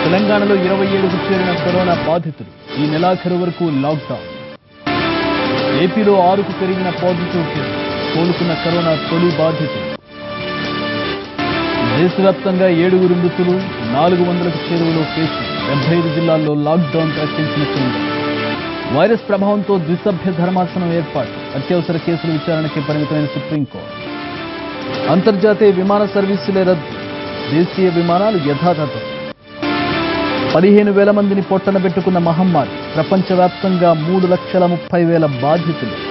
తెలంగాణలో ఇరవై ఏడుకు చేరిన కరోనా బాధితులు ఈ నెలాఖరు వరకు లాక్డౌన్ ఏపీలో ఆరుకు పెరిగిన పాజిటివ్ కేసు కోలుకున్న కరోనా తొలి బాధితులు దేశవ్యాప్తంగా ఏడుగురు మృతులు నాలుగు వందలకు చేరువలో కేసులు డెబ్బై ఐదు జిల్లాల్లో లాక్డౌన్ ప్రకటించిన కేంద్రం వైరస్ ప్రభావంతో ద్విసభ్య ధర్మాసనం ఏర్పాటు అత్యవసర కేసుల విచారణకి పరిమితమైన సుప్రీంకోర్టు అంతర్జాతీయ విమాన సర్వీసులే రద్దు దేశీయ విమానాలు యథాతథం పదిహేను వేల మందిని పొట్టన పెట్టుకున్న మహమ్మారి ప్రపంచవ్యాప్తంగా మూడు లక్షల ముప్పై వేల బాధితులు